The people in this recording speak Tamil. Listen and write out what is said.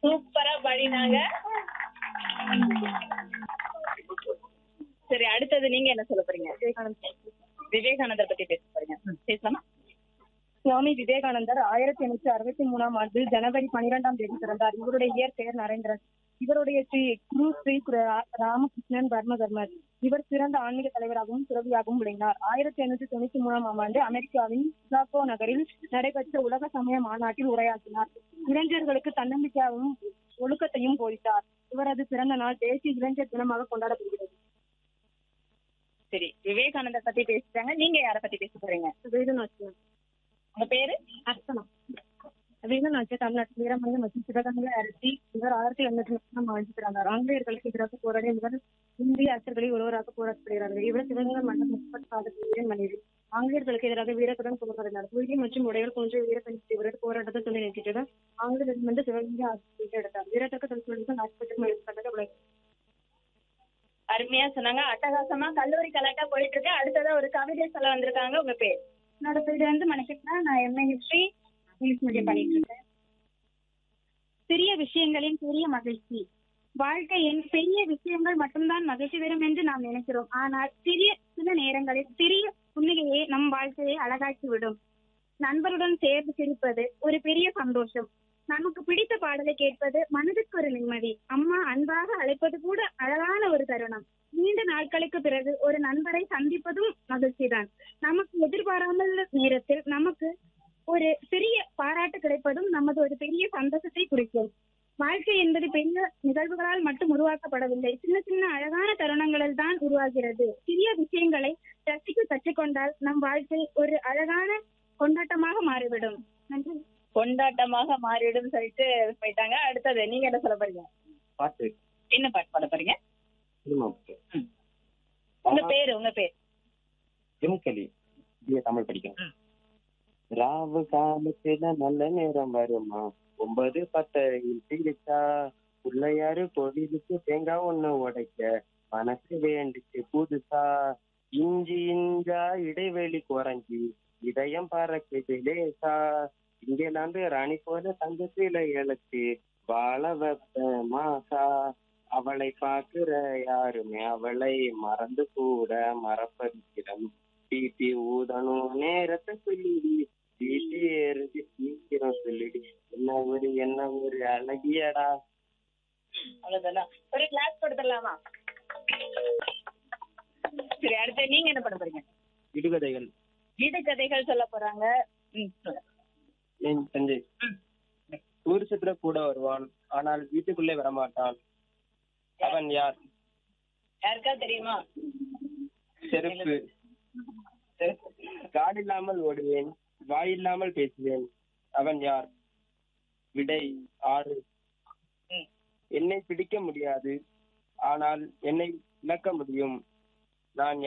சூப்பரா பாடினாங்க சரி அடுத்தது நீங்க என்ன சொல்ல போறீங்க விவேகானந்தர் பத்தி பேச போறீங்க ம், பேசலாமா சுவாமி விவேகானந்தர் ஆயிரத்தி எண்ணூற்றி அறுபத்தி மூணாம் ஆண்டு ஜனவரி பனிரெண்டாம் தேதி பிறந்தார் இவருடைய இயற்பெயர் நரேந்திரன் இவருடைய ஸ்ரீ குரு ஸ்ரீ குரு ரா- ராமகிருஷ்ணன் பர்மதர்மர் இவர் சிறந்த ஆன்மீக தலைவராகவும் துறவியாகவும் விளங்கினார் ஆயிரத்தி எண்ணூற்றி தொண்ணூத்தி மூணாம் ஆண்டு அமெரிக்காவின் சிகாகோ நகரில் நடைபெற்ற உலக சமய மாநாட்டில் உரையாற்றினார் இளைஞர்களுக்கு தன்னம்பிக்கையாகவும் ஒழுக்கத்தையும் போதித்தார் இவரது பிறந்த நாள் தேசிய இளைஞர் தினமாக கொண்டாடப்படுகிறது சரி விவேகானந்தர் பத்தி பேசிட்டாங்க நீங்க யார பத்தி பேச போறீங்க வேலுநாச்சியம் உங்க பேரு அர்ச்சனா வேலுநாச்சிய தமிழ்நாட்டு வீரமணி மற்றும் சிவகங்கை அரசி இவர் ஆயிரத்தி எண்ணூற்றி முப்பதாம் ஆண்டு பிறந்தார் ஆங்கிலேயர்களுக்கு எதிராக போராடிய முதல் இந்திய அரசர்களில் ஒருவராக போராடுகிறார்கள் இவர் சிவகங்கை மன்னர் முப்பத்தி சாதத்தின் மனைவி ஆங்கிலேயர்களுக்கு எதிராக வீரத்துடன் போராடினார் புழுதி மற்றும் உடைகள் போன்ற வீரப்பணி இவரது போராட்டத்தை துணை நிறுத்திட்டு ஆங்கிலேயரிடமிருந்து சிவகங்கை ஆட்சி எடுத்தார் வீரத்தக்க தொழில்நுட்ப நாற்பத்தி மேற்பட்டது உலகம் அருமையா சொன்னாங்க அட்டகாசமா கல்லூரி கலாட்டா போயிட்டு இருக்கு அடுத்ததா ஒரு கவிதை சொல்ல வந்திருக்காங்க உங்க பேர் என்னோட பேர் வந்து மணிக்கிருஷ்ணா நான் எம்ஏ ஹிஸ்டரி இங்கிலீஷ் மீடியம் பண்ணிட்டு இருக்கேன் சிறிய விஷயங்களின் பெரிய மகிழ்ச்சி வாழ்க்கையின் பெரிய விஷயங்கள் மட்டும்தான் மகிழ்ச்சி தரும் என்று நாம் நினைக்கிறோம் ஆனால் சிறிய சில நேரங்களில் சிறிய புன்னகையே நம் வாழ்க்கையை அழகாக்கி விடும் நண்பருடன் சேர்ந்து சிரிப்பது ஒரு பெரிய சந்தோஷம் நமக்கு பிடித்த பாடலை கேட்பது மனதுக்கு ஒரு நிம்மதி அம்மா அன்பாக அழைப்பது கூட அழகான ஒரு தருணம் நீண்ட நாட்களுக்கு பிறகு ஒரு நண்பரை சந்திப்பதும் மகிழ்ச்சிதான் நமக்கு எதிர்பாராமல் நேரத்தில் நமக்கு ஒரு சிறிய பாராட்டு கிடைப்பதும் நமது ஒரு பெரிய சந்தோஷத்தை குறிக்கும் வாழ்க்கை என்பது பெரிய நிகழ்வுகளால் மட்டும் உருவாக்கப்படவில்லை சின்ன சின்ன அழகான தருணங்களில் தான் உருவாகிறது சிறிய விஷயங்களை ரசிக்க கற்றுக்கொண்டால் நம் வாழ்க்கை ஒரு அழகான கொண்டாட்டமாக மாறிவிடும் நன்றி கொண்டாட்டமாக மாறிடும் சொல்லிட்டு போயிட்டாங்க அடுத்தது நீங்க என்ன சொல்ல போறீங்க பாட்டு என்ன பாட்டு பாட போறீங்க சினிமா பாட்டு உங்க பேரு உங்க பேர் ஜிம்கலி பிஏ தமிழ் படிக்கிறேன் ம். ராவு காலத்துல நல்ல நேரம் வருமா ஒன்பது பத்தையில் சிரிச்சா பிள்ளையாரு கோவிலுக்கு தேங்காய் ஒண்ணு உடைக்க மனசு வேண்டிச்சு புதுசா இஞ்சி இஞ்சா இடைவெளி குறைஞ்சி இதயம் பறக்குது லேசா இங்கிலாந்து ராணி போல தங்கத்தில எழுத்து வாழ வைப்ப மாசா அவளை பாக்குற யாருமே அவளை மறந்து கூட மறப்பதிடம் டிபி ஊதணும் நேரத்தை சொல்லிடி டிபி எரிஞ்சு சீக்கிரம் சொல்லிடி என்ன ஒரு என்ன ஒரு அழகியடா அவ்வளவுதானா ஒரு கிளாஸ் கொடுத்துடலாமா சரி அடுத்து நீங்க என்ன பண்ண போறீங்க விடுகதைகள் வீடு கதைகள் சொல்ல போறாங்க ம், சொல்லுங்க. என் தஞ்சை ம். டூரிசத்துல கூட வருவான் ஆனால் வீட்டுக்குள்ளே வரமாட்டான் அவன் யார் யாருக்கா தெரியுமா செருப்பு காடு இல்லாமல் ஓடுவேன் வாய் இல்லாமல் பேசுவேன் அவன் யார் விடை ஆறு ம். என்னை பிடிக்க முடியாது ஆனால் என்னை இழக்க முடியும் நான்